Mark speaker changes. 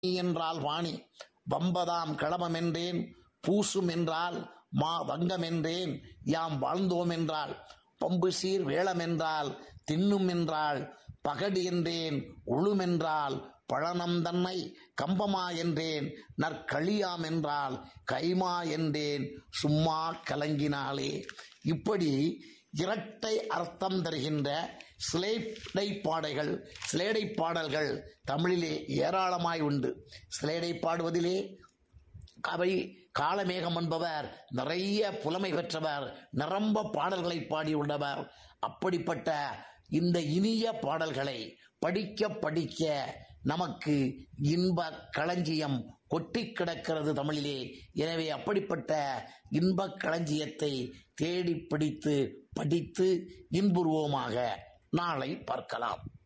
Speaker 1: நீ என்றால் வாணி வம்பதாம் களமம் என்றேன் பூசும் என்றால் மா வங்கம் என்றேன் யாம் வாழ்ந்தோம் என்றால் பம்பு சீர் வேளம் என்றால் தின்னும் என்றால் பகடு என்றேன் உழுமென்றால் பழனம் தன்னை கம்பமா என்றேன் நற்களியாம் என்றால் கைமா என்றேன் சும்மா கலங்கினாலே இப்படி இரட்டை அர்த்தம் தருகின்ற சிலேடை பாடைகள் சிலேடை பாடல்கள் தமிழிலே ஏராளமாய் உண்டு சிலேடை பாடுவதிலே அவை காலமேகம் என்பவர் நிறைய புலமை பெற்றவர் நிரம்ப பாடல்களை பாடியுள்ளவர் அப்படிப்பட்ட இந்த இனிய பாடல்களை படிக்க படிக்க நமக்கு இன்ப களஞ்சியம் கொட்டி கிடக்கிறது தமிழிலே எனவே அப்படிப்பட்ட இன்ப களஞ்சியத்தை தேடி பிடித்து படித்து இன்புருவோமாக நாளை பார்க்கலாம்